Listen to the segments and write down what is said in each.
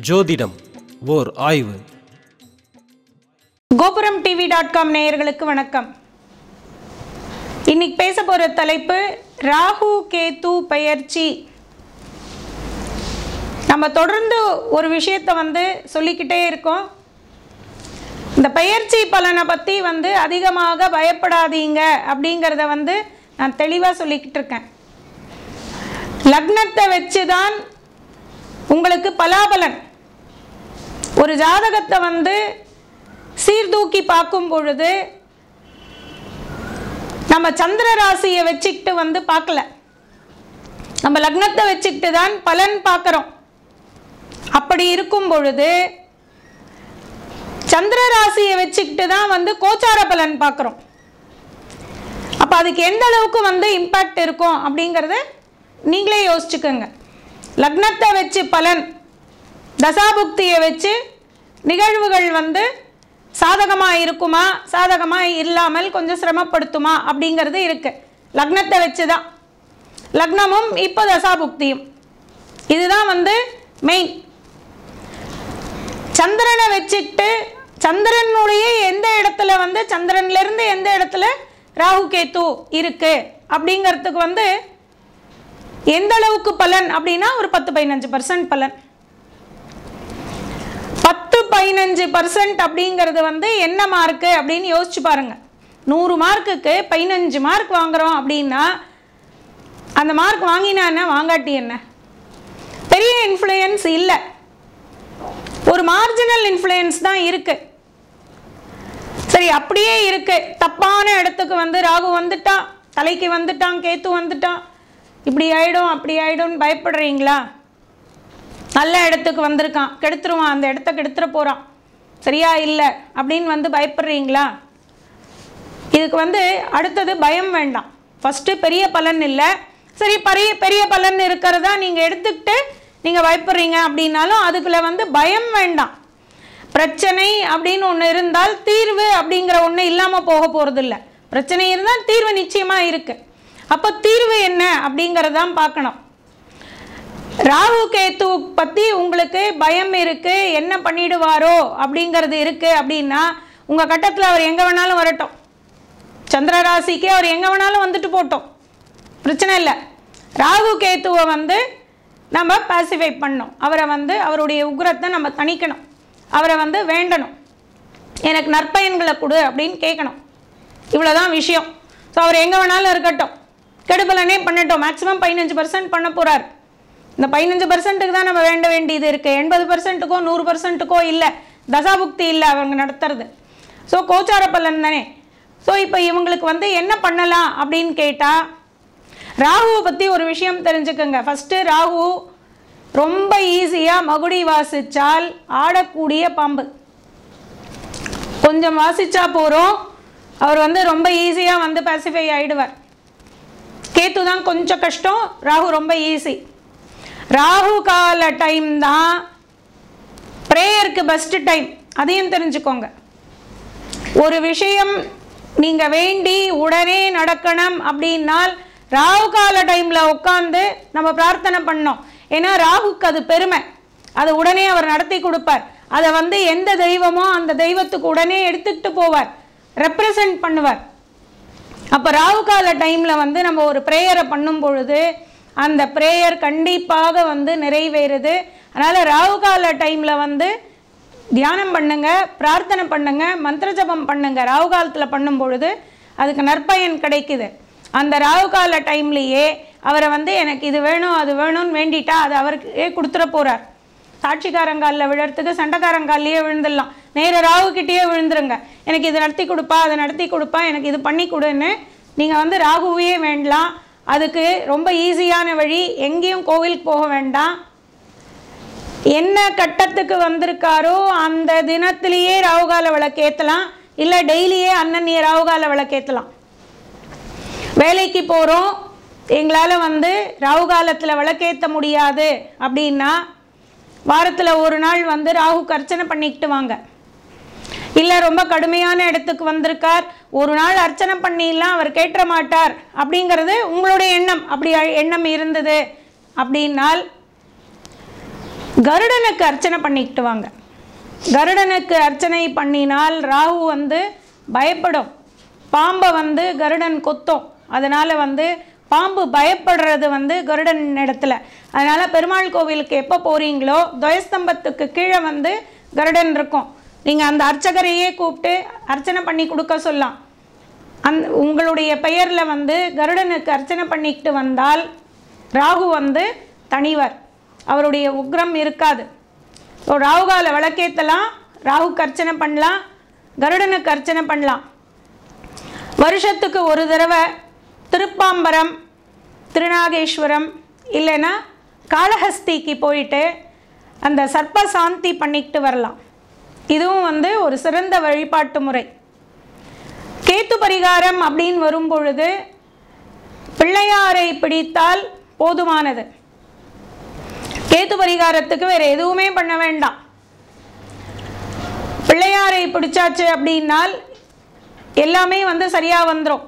ஜோதிடம் ஓர் ஆய்வு கோபுரம் டிவி டாட் காம் நேயர்களுக்கு வணக்கம் இன்னைக்கு பேச போகிற தலைப்பு ராகு கேது பெயர்ச்சி நம்ம தொடர்ந்து ஒரு விஷயத்தை வந்து சொல்லிக்கிட்டே இருக்கோம் இந்த பெயர்ச்சி பலனை பற்றி வந்து அதிகமாக பயப்படாதீங்க அப்படிங்கிறத வந்து நான் தெளிவாக சொல்லிக்கிட்டு இருக்கேன் லக்னத்தை வச்சு தான் உங்களுக்கு பலாபலன் ஒரு ஜாதகத்தை வந்து சீர்தூக்கி பார்க்கும் பொழுது நம்ம சந்திர ராசியை வச்சுக்கிட்டு வந்து பார்க்கல நம்ம லக்னத்தை வச்சுக்கிட்டு தான் பலன் பார்க்குறோம் அப்படி இருக்கும் பொழுது சந்திர ராசியை வச்சுக்கிட்டு தான் வந்து கோச்சார பலன் பார்க்குறோம் அப்போ அதுக்கு எந்த அளவுக்கு வந்து இம்பேக்ட் இருக்கும் அப்படிங்கிறத நீங்களே யோசிச்சுக்கோங்க லக்னத்தை வச்சு பலன் தசாபுக்தியை வச்சு நிகழ்வுகள் வந்து சாதகமாக இருக்குமா சாதகமாக இல்லாமல் கொஞ்சம் சிரமப்படுத்துமா அப்படிங்கிறது இருக்கு லக்னத்தை வச்சு தான் லக்னமும் இப்போ தசாபுக்தியும் இதுதான் வந்து மெயின் சந்திரனை வச்சுக்கிட்டு சந்திரனுடைய எந்த இடத்துல வந்து சந்திரன்லேருந்து எந்த இடத்துல ராகு கேத்து இருக்கு அப்படிங்கிறதுக்கு வந்து எந்த அளவுக்கு பலன் அப்படின்னா ஒரு பத்து பதினஞ்சு பர்சன்ட் பலன் பத்து பதினஞ்சு பர்சன்ட் அப்படிங்கிறது வந்து என்ன மார்க்கு அப்படின்னு யோசிச்சு பாருங்க நூறு மார்க்குக்கு பதினஞ்சு மார்க் வாங்குறோம் அப்படின்னா அந்த மார்க் வாங்கினா என்ன வாங்காட்டி என்ன பெரிய இன்ஃப்ளூயன்ஸ் இல்லை ஒரு மார்ஜினல் இன்ஃப்ளூயன்ஸ் தான் இருக்கு சரி அப்படியே இருக்கு தப்பான இடத்துக்கு வந்து ராகு வந்துட்டான் தலைக்கு வந்துட்டான் கேத்து வந்துட்டான் இப்படி ஆயிடும் அப்படி ஆயிடும்னு பயப்படுறீங்களா நல்ல இடத்துக்கு வந்திருக்கான் கெடுத்துருவான் அந்த இடத்த கெடுத்துட போகிறான் சரியா இல்லை அப்படின்னு வந்து பயப்படுறீங்களா இதுக்கு வந்து அடுத்தது பயம் வேண்டாம் ஃபஸ்ட்டு பெரிய பலன் இல்லை சரி பெரிய பெரிய பலன் இருக்கிறதா நீங்கள் எடுத்துக்கிட்டு நீங்கள் பயப்படுறீங்க அப்படின்னாலும் அதுக்குள்ள வந்து பயம் வேண்டாம் பிரச்சனை அப்படின்னு ஒன்று இருந்தால் தீர்வு அப்படிங்கிற ஒன்று இல்லாமல் போக போகிறது இல்லை பிரச்சனை இருந்தால் தீர்வு நிச்சயமாக இருக்குது அப்போ தீர்வு என்ன அப்படிங்கிறதான் பார்க்கணும் ராகு கேத்து பற்றி உங்களுக்கு பயம் இருக்குது என்ன பண்ணிடுவாரோ அப்படிங்கிறது இருக்குது அப்படின்னா உங்கள் கட்டத்தில் அவர் எங்கே வேணாலும் வரட்டும் சந்திர ராசிக்கு அவர் எங்கே வேணாலும் வந்துட்டு போட்டோம் பிரச்சனை இல்லை ராகு கேத்துவை வந்து நம்ம பாசிஃபை பண்ணணும் அவரை வந்து அவருடைய உக்ரத்தை நம்ம தணிக்கணும் அவரை வந்து வேண்டணும் எனக்கு நற்பயன்களை கொடு அப்படின்னு கேட்கணும் இவ்வளோதான் விஷயம் ஸோ அவர் எங்கே வேணாலும் இருக்கட்டும் கெடுபலனே பண்ணட்டும் மேக்ஸிமம் பதினஞ்சு பர்சன்ட் பண்ண போகிறார் இந்த பதினஞ்சு பர்சன்ட்டுக்கு தான் நம்ம வேண்ட வேண்டியது இருக்குது எண்பது பர்சன்ட்டுக்கோ நூறு பர்சன்ட்டுக்கோ இல்லை தசாபுக்தி இல்லை அவங்க நடத்துறது ஸோ கோச்சார பலன் தானே ஸோ இப்போ இவங்களுக்கு வந்து என்ன பண்ணலாம் அப்படின்னு கேட்டால் ராகுவை பற்றி ஒரு விஷயம் தெரிஞ்சுக்கோங்க ஃபஸ்ட்டு ராகு ரொம்ப ஈஸியாக மகுடி வாசிச்சால் ஆடக்கூடிய பாம்பு கொஞ்சம் வாசிச்சா போகிறோம் அவர் வந்து ரொம்ப ஈஸியாக வந்து பாசிஃபை ஆகிடுவார் கேத்து தான் கொஞ்சம் கஷ்டம் ராகு ரொம்ப ஈஸி ராகு கால டைம் தான் ப்ரேயருக்கு பெஸ்ட்டு டைம் அதையும் தெரிஞ்சுக்கோங்க ஒரு விஷயம் நீங்கள் வேண்டி உடனே நடக்கணும் அப்படின்னால் ராகு கால டைமில் உட்காந்து நம்ம பிரார்த்தனை பண்ணோம் ஏன்னா ராகுக்கு அது பெருமை அதை உடனே அவர் நடத்தி கொடுப்பார் அதை வந்து எந்த தெய்வமோ அந்த தெய்வத்துக்கு உடனே எடுத்துக்கிட்டு போவார் ரெப்ரசன்ட் பண்ணுவார் அப்போ ராகு கால டைமில் வந்து நம்ம ஒரு ப்ரேயரை பண்ணும் பொழுது அந்த ப்ரேயர் கண்டிப்பாக வந்து நிறைவேறுது அதனால் ராகு கால டைமில் வந்து தியானம் பண்ணுங்க பிரார்த்தனை பண்ணுங்க மந்திர ஜபம் பண்ணுங்க ராகு காலத்தில் பண்ணும் பொழுது அதுக்கு நற்பயன் கிடைக்குது அந்த ராகு கால டைம்லேயே அவரை வந்து எனக்கு இது வேணும் அது வேணும்னு வேண்டிட்டா அது அவருக்கே கொடுத்துட போகிறார் சாட்சிக்காரங்காலில் விழறதுக்கு சண்டைக்காரங்காலிலேயே விழுந்துடலாம் நேர ராகுக்கிட்டேயே விழுந்துருங்க எனக்கு இது நடத்தி கொடுப்பா அதை நடத்தி கொடுப்பா எனக்கு இது பண்ணி கொடுன்னு நீங்கள் வந்து ராகுவையே வேண்டலாம் அதுக்கு ரொம்ப ஈஸியான வழி எங்கேயும் கோவிலுக்கு போக வேண்டாம் என்ன கட்டத்துக்கு வந்திருக்காரோ அந்த தினத்திலேயே ராகுகால விளக்கேற்றலாம் இல்லை டெய்லியே அன்னன்னிய ராகுகால விளக்கேற்றலாம் வேலைக்கு போகிறோம் எங்களால் வந்து ராகு காலத்தில் விளக்கேற்ற முடியாது அப்படின்னா வாரத்தில் ஒரு நாள் வந்து ராகுக்கு அர்ச்சனை பண்ணிக்கிட்டு வாங்க இல்லை ரொம்ப கடுமையான இடத்துக்கு வந்திருக்கார் ஒரு நாள் அர்ச்சனை பண்ணிடலாம் அவர் கேட்ட மாட்டார் அப்படிங்கிறது உங்களுடைய எண்ணம் அப்படி எண்ணம் இருந்தது அப்படின்னால் கருடனுக்கு அர்ச்சனை பண்ணிக்கிட்டு வாங்க கருடனுக்கு அர்ச்சனை பண்ணினால் ராகு வந்து பயப்படும் பாம்பை வந்து கருடன் கொத்தும் அதனால் வந்து பாம்பு பயப்படுறது வந்து கருடன் இடத்துல அதனால் பெருமாள் கோவிலுக்கு எப்போ போகிறீங்களோ துவயஸ்தம்பத்துக்கு கீழே வந்து கருடன் இருக்கும் நீங்கள் அந்த அர்ச்சகரையே கூப்பிட்டு அர்ச்சனை பண்ணி கொடுக்க சொல்லலாம் அந் உங்களுடைய பெயரில் வந்து கருடனுக்கு அர்ச்சனை பண்ணிக்கிட்டு வந்தால் ராகு வந்து தனிவர் அவருடைய உக்ரம் இருக்காது ஸோ ராகுகால விளக்கேற்றலாம் ராகுக்கு அர்ச்சனை பண்ணலாம் கருடனுக்கு அர்ச்சனை பண்ணலாம் வருஷத்துக்கு ஒரு தடவை திருப்பாம்பரம் திருநாகேஸ்வரம் இல்லைன்னா காளஹஸ்திக்கு போயிட்டு அந்த சர்ப்ப சாந்தி பண்ணிக்கிட்டு வரலாம் இதுவும் வந்து ஒரு சிறந்த வழிபாட்டு முறை கேத்து பரிகாரம் அப்படின்னு வரும் பொழுது பிள்ளையாரை பிடித்தால் போதுமானது கேத்து பரிகாரத்துக்கு வேற எதுவுமே பண்ண வேண்டாம் பிள்ளையாரை பிடிச்சாச்சு அப்படின்னால் எல்லாமே வந்து சரியா வந்துடும்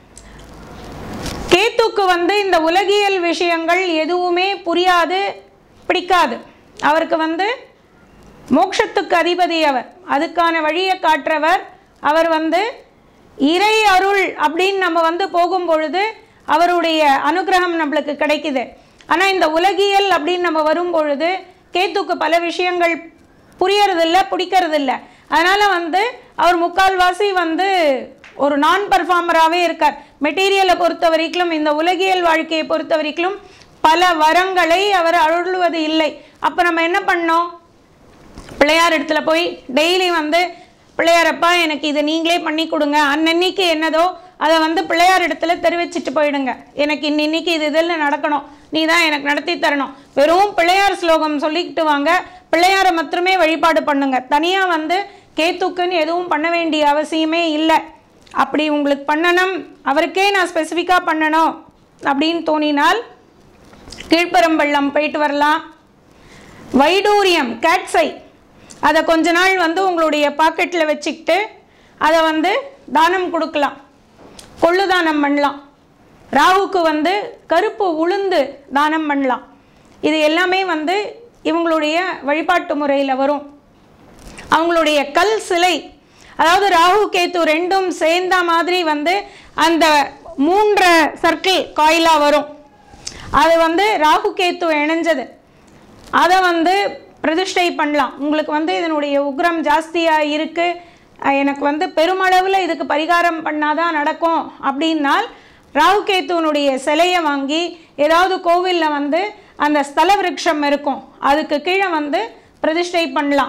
கேத்துக்கு வந்து இந்த உலகியல் விஷயங்கள் எதுவுமே புரியாது பிடிக்காது அவருக்கு வந்து மோட்சத்துக்கு அதிபதி அவர் அதுக்கான வழியை காட்டுறவர் அவர் வந்து இறை அருள் அப்படின்னு நம்ம வந்து போகும் பொழுது அவருடைய அனுகிரகம் நம்மளுக்கு கிடைக்குது ஆனால் இந்த உலகியல் அப்படின்னு நம்ம வரும் பொழுது கேத்துக்கு பல விஷயங்கள் புரியறதில்ல பிடிக்கிறதில்ல அதனால் வந்து அவர் முக்கால்வாசி வந்து ஒரு நான் பர்ஃபார்மராகவே இருக்கார் மெட்டீரியலை பொறுத்த வரைக்கும் இந்த உலகியல் வாழ்க்கையை பொறுத்த வரைக்கும் பல வரங்களை அவர் அருள்வது இல்லை அப்போ நம்ம என்ன பண்ணோம் பிள்ளையார் இடத்துல போய் டெய்லி வந்து பிள்ளையாரப்பா எனக்கு இதை நீங்களே பண்ணி கொடுங்க அன்னன்னைக்கு என்னதோ அதை வந்து பிள்ளையார் இடத்துல தெரிவிச்சிட்டு போயிடுங்க எனக்கு இன்னைக்கு இது இதில் நடக்கணும் நீ தான் எனக்கு நடத்தி தரணும் வெறும் பிள்ளையார் ஸ்லோகம் சொல்லிக்கிட்டு வாங்க பிள்ளையாரை மாத்திரமே வழிபாடு பண்ணுங்க தனியாக வந்து கேத்துக்குன்னு எதுவும் பண்ண வேண்டிய அவசியமே இல்லை அப்படி உங்களுக்கு பண்ணணும் அவருக்கே நான் ஸ்பெசிஃபிக்காக பண்ணணும் அப்படின்னு தோணினால் கீழ்ப்பரம்பள்ளம் போயிட்டு வரலாம் வைடூரியம் கேட்ஸை அதை கொஞ்ச நாள் வந்து உங்களுடைய பாக்கெட்டில் வச்சுக்கிட்டு அதை வந்து தானம் கொடுக்கலாம் கொள்ளு தானம் பண்ணலாம் ராகுக்கு வந்து கருப்பு உளுந்து தானம் பண்ணலாம் இது எல்லாமே வந்து இவங்களுடைய வழிபாட்டு முறையில் வரும் அவங்களுடைய கல் சிலை அதாவது ராகு கேத்து ரெண்டும் சேர்ந்த மாதிரி வந்து அந்த மூன்று சர்க்கிள் காயிலாக வரும் அது வந்து ராகு கேத்து இணைஞ்சது அதை வந்து பிரதிஷ்டை பண்ணலாம் உங்களுக்கு வந்து இதனுடைய உக்ரம் ஜாஸ்தியாக இருக்குது எனக்கு வந்து பெருமளவில் இதுக்கு பரிகாரம் பண்ணாதான் நடக்கும் அப்படின்னால் ராகு கேத்துவனுடைய சிலையை வாங்கி ஏதாவது கோவிலில் வந்து அந்த ஸ்தல விருட்சம் இருக்கும் அதுக்கு கீழே வந்து பிரதிஷ்டை பண்ணலாம்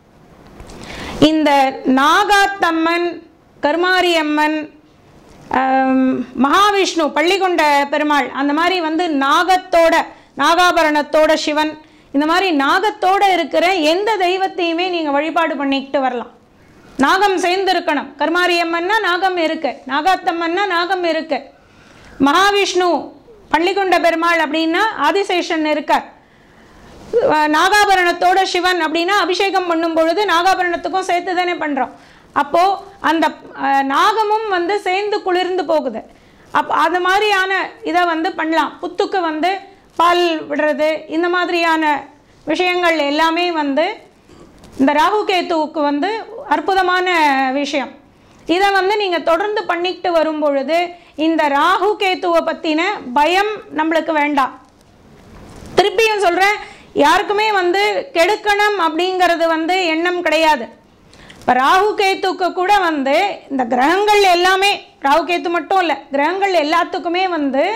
இந்த நாகாத்தம்மன் கருமாரியம்மன் ஆம், மகாவிஷ்ணு பள்ளிகொண்ட பெருமாள் அந்த மாதிரி வந்து நாகத்தோட நாகாபரணத்தோட சிவன் இந்த மாதிரி நாகத்தோட இருக்கிற எந்த தெய்வத்தையுமே நீங்கள் வழிபாடு பண்ணிக்கிட்டு வரலாம் நாகம் சேர்ந்து இருக்கணும் கருமாரியம்மன்னா நாகம் இருக்கு நாகாத்தம்மன்னா நாகம் இருக்கு மகாவிஷ்ணு பள்ளிகொண்ட பெருமாள் அப்படின்னா ஆதிசேஷன் இருக்கார் அஹ் நாகாபரணத்தோட சிவன் அப்படின்னா அபிஷேகம் பண்ணும் பொழுது நாகாபரணத்துக்கும் சேர்த்து தானே பண்ணுறோம் அப்போது அந்த அஹ், நாகமும் வந்து சேர்ந்து குளிர்ந்து போகுது அப் அந்த மாதிரியான இதை வந்து பண்ணலாம் புத்துக்கு வந்து பால் விடுறது இந்த மாதிரியான விஷயங்கள் எல்லாமே வந்து இந்த ராகு கேத்துவுக்கு வந்து அற்புதமான விஷயம் இதை வந்து நீங்கள் தொடர்ந்து பண்ணிக்கிட்டு வரும் பொழுது இந்த ராகு கேத்துவை பற்றின பயம் நம்மளுக்கு வேண்டாம் திருப்பியும் சொல்கிறேன் யாருக்குமே வந்து கெடுக்கணும் அப்படிங்கிறது வந்து எண்ணம் கிடையாது இப்போ ராகு கேத்துக்கு கூட வந்து இந்த கிரகங்கள் எல்லாமே ராகு கேத்து மட்டும் இல்லை கிரகங்கள் எல்லாத்துக்குமே வந்து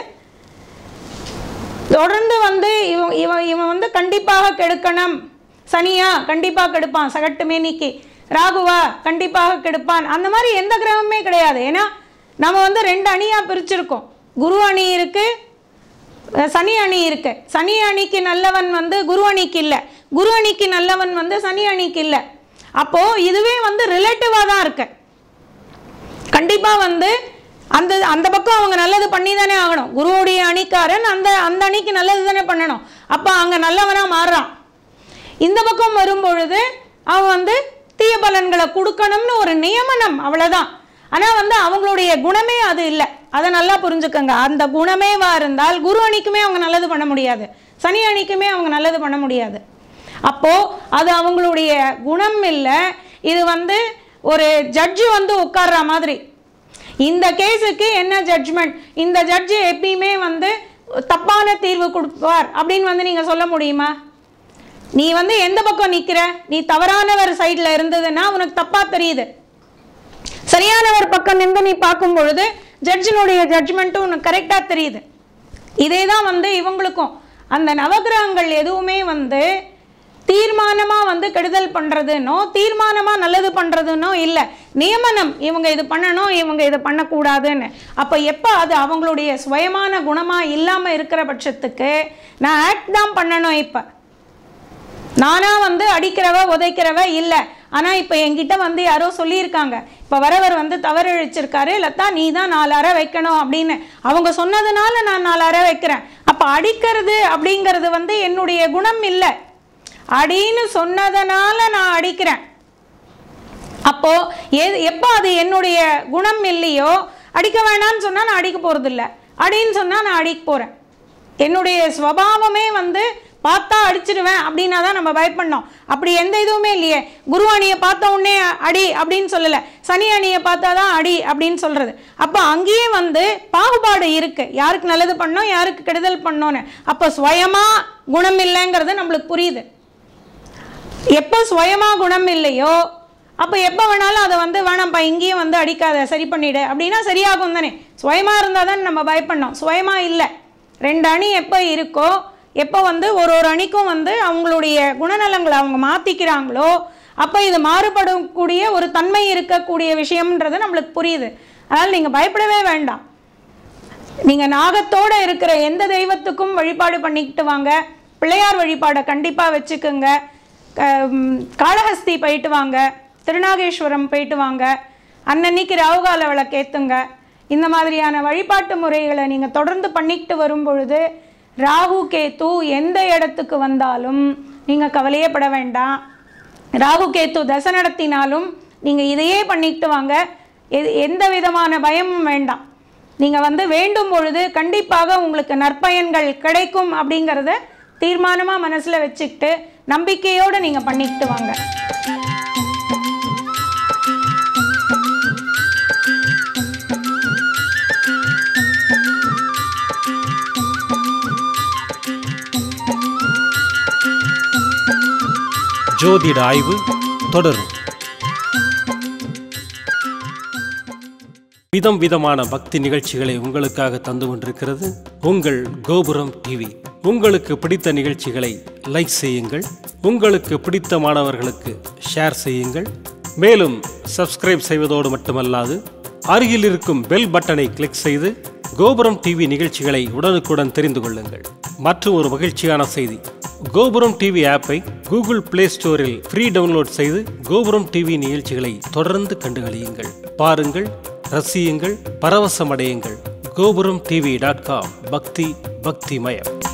தொடர்ந்து வந்து இவன் இவன் இவன் வந்து கண்டிப்பாக கெடுக்கணும் சனியா கண்டிப்பாக கெடுப்பான் சகட்டு மேனிக்கு ராகுவா கண்டிப்பாக கெடுப்பான் அந்த மாதிரி எந்த கிரகமுமே கிடையாது ஏன்னா நம்ம வந்து ரெண்டு அணியாக பிரிச்சிருக்கோம் குரு அணி இருக்குது அஹ் சனி அணி இருக்கு சனி அணிக்கு நல்லவன் வந்து குரு அணிக்கு இல்லை குரு அணிக்கு நல்லவன் வந்து சனி அணிக்கு இல்லை அப்போ இதுவே வந்து ரிலேட்டிவாக தான் இருக்கு கண்டிப்பா வந்து அந்த அந்த பக்கம் அவங்க நல்லது பண்ணி தானே ஆகணும் குருவுடைய அணிக்காரன் அந்த அந்த அணிக்கு நல்லது தானே பண்ணணும் அப்போ அங்கே நல்லவனா மாறுறான் இந்த பக்கம் வரும் பொழுது அவன் வந்து தீய பலன்களை கொடுக்கணும்னு ஒரு நியமனம் அவ்வளவுதான் ஆனால் வந்து அவங்களுடைய குணமே அது இல்லை அதை நல்லா புரிஞ்சுக்கங்க அந்த குணமேவா இருந்தால் குரு அணிக்குமே அவங்க நல்லது பண்ண முடியாது சனி அணிக்குமே அவங்க நல்லது பண்ண முடியாது அப்போது அது அவங்களுடைய குணம் இல்லை இது வந்து ஒரு ஜட்ஜு வந்து உட்கார்ற மாதிரி இந்த கேஸுக்கு என்ன ஜட்ஜ்மெண்ட் இந்த ஜட்ஜு எப்பயுமே வந்து தப்பான தீர்வு கொடுப்பார் அப்படின்னு வந்து நீங்கள் சொல்ல முடியுமா நீ வந்து எந்த பக்கம் நிற்கிற நீ தவறானவர் சைடில் இருந்ததுன்னா உனக்கு தப்பாக தெரியுது சரியானவர் பக்கம் நின்று நீ பார்க்கும் பொழுது ஜட்ஜினுடைய ஜட்ஜ்மெண்ட்டும் உனக்கு கரெக்டாக தெரியுது இதே தான் வந்து இவங்களுக்கும் அந்த நவகிரகங்கள் எதுவுமே வந்து தீர்மானமாக வந்து கெடுதல் பண்ணுறதுன்னோ தீர்மானமாக நல்லது பண்ணுறதுன்னோ இல்லை நியமனம் இவங்க இது பண்ணணும் இவங்க இது பண்ணக்கூடாதுன்னு அப்போ எப்போ அது அவங்களுடைய சுயமான குணமாக இல்லாமல் இருக்கிற பட்சத்துக்கு நான் ஆக்ட் தான் பண்ணணும் இப்போ நானா வந்து அடிக்கிறவ உதைக்கிறவ இல்லை ஆனால் இப்போ என்கிட்ட வந்து யாரோ சொல்லியிருக்காங்க இப்போ வரவர் வந்து தவறு இழைச்சிருக்காரு லதா நீ தான் நாலு அறை வைக்கணும் அப்படின்னு அவங்க சொன்னதுனால நான் நாலு அறை வைக்கிறேன் அப்போ அடிக்கிறது அப்படிங்கிறது வந்து என்னுடைய குணம் இல்லை அடின்னு சொன்னதுனால நான் அடிக்கிறேன் அப்போ எது எப்போ அது என்னுடைய குணம் இல்லையோ அடிக்க வேணாம்னு சொன்னால் நான் அடிக்க போகிறது இல்லை அடின்னு சொன்னால் நான் அடிக்க போகிறேன் என்னுடைய ஸ்வபாவமே வந்து பார்த்தா அடிச்சிடுவேன் அப்படின்னா தான் நம்ம பயப்படணும் அப்படி எந்த இதுவுமே இல்லையே குரு அணியை பார்த்த உடனே அடி அப்படின்னு சொல்லலை சனி அணியை பார்த்தா தான் அடி அப்படின்னு சொல்கிறது அப்போ அங்கேயே வந்து பாகுபாடு இருக்குது யாருக்கு நல்லது பண்ணோம் யாருக்கு கெடுதல் பண்ணோன்னு அப்போ சுயமாக குணம் இல்லைங்கிறது நம்மளுக்கு புரியுது எப்போ சுயமா குணம் இல்லையோ அப்போ எப்போ வேணாலும் அதை வந்து வேணாம்ப்பா இங்கேயும் வந்து அடிக்காத சரி பண்ணிடு அப்படின்னா சரியாகும் தானே சுயமா இருந்தால் தான் நம்ம பயப்படணும் சுயமா இல்லை ரெண்டு அணி எப்போ இருக்கோ எப்போ வந்து ஒரு ஒரு அணிக்கும் வந்து அவங்களுடைய குணநலங்களை அவங்க மாற்றிக்கிறாங்களோ அப்போ இது மாறுபடக்கூடிய ஒரு தன்மை இருக்கக்கூடிய விஷயம்ன்றது நம்மளுக்கு புரியுது அதனால் நீங்கள் பயப்படவே வேண்டாம் நீங்கள் நாகத்தோட இருக்கிற எந்த தெய்வத்துக்கும் வழிபாடு பண்ணிக்கிட்டு வாங்க பிள்ளையார் வழிபாடை கண்டிப்பாக வச்சுக்கோங்க க- ம், காளஹஸ்தி போயிட்டு வாங்க திருநாகேஸ்வரம் போயிட்டு வாங்க அன்னன்னைக்கு ராவுகால விளக்கேத்துங்க இந்த மாதிரியான வழிபாட்டு முறைகளை நீங்கள் தொடர்ந்து பண்ணிக்கிட்டு வரும் பொழுது ராகு கேத்து எந்த இடத்துக்கு வந்தாலும் நீங்கள் கவலையே பட வேண்டாம் ராகு கேத்து தசை நடத்தினாலும் நீங்கள் இதையே பண்ணிக்கிட்டு வாங்க எது எந்த விதமான பயமும் வேண்டாம் நீங்கள் வந்து வேண்டும் பொழுது கண்டிப்பாக உங்களுக்கு நற்பயன்கள் கிடைக்கும் அப்படிங்கிறத தீர்மானமாக மனசில் வச்சுக்கிட்டு நம்பிக்கையோடு நீங்கள் பண்ணிக்கிட்டு வாங்க ஜோதிட ஆய்வு தொடரும் விதம் விதமான பக்தி நிகழ்ச்சிகளை உங்களுக்காக தந்து கொண்டிருக்கிறது உங்கள் கோபுரம் டிவி உங்களுக்கு பிடித்த நிகழ்ச்சிகளை லைக் செய்யுங்கள் உங்களுக்கு பிடித்த மாணவர்களுக்கு ஷேர் செய்யுங்கள் மேலும் சப்ஸ்கிரைப் செய்வதோடு மட்டுமல்லாது அருகில் இருக்கும் பெல் பட்டனை கிளிக் செய்து கோபுரம் டிவி நிகழ்ச்சிகளை உடனுக்குடன் தெரிந்து கொள்ளுங்கள் மற்றும் ஒரு மகிழ்ச்சியான செய்தி கோபுரம் டிவி ஆப்பை கூகுள் பிளே ஸ்டோரில் ஃப்ரீ டவுன்லோட் செய்து கோபுரம் டிவி நிகழ்ச்சிகளை தொடர்ந்து கண்டுகளியுங்கள் பாருங்கள் ரசியுங்கள் பரவசமடையுங்கள் கோபுரம் டிவி டாட் காம் பக்தி பக்திமயம்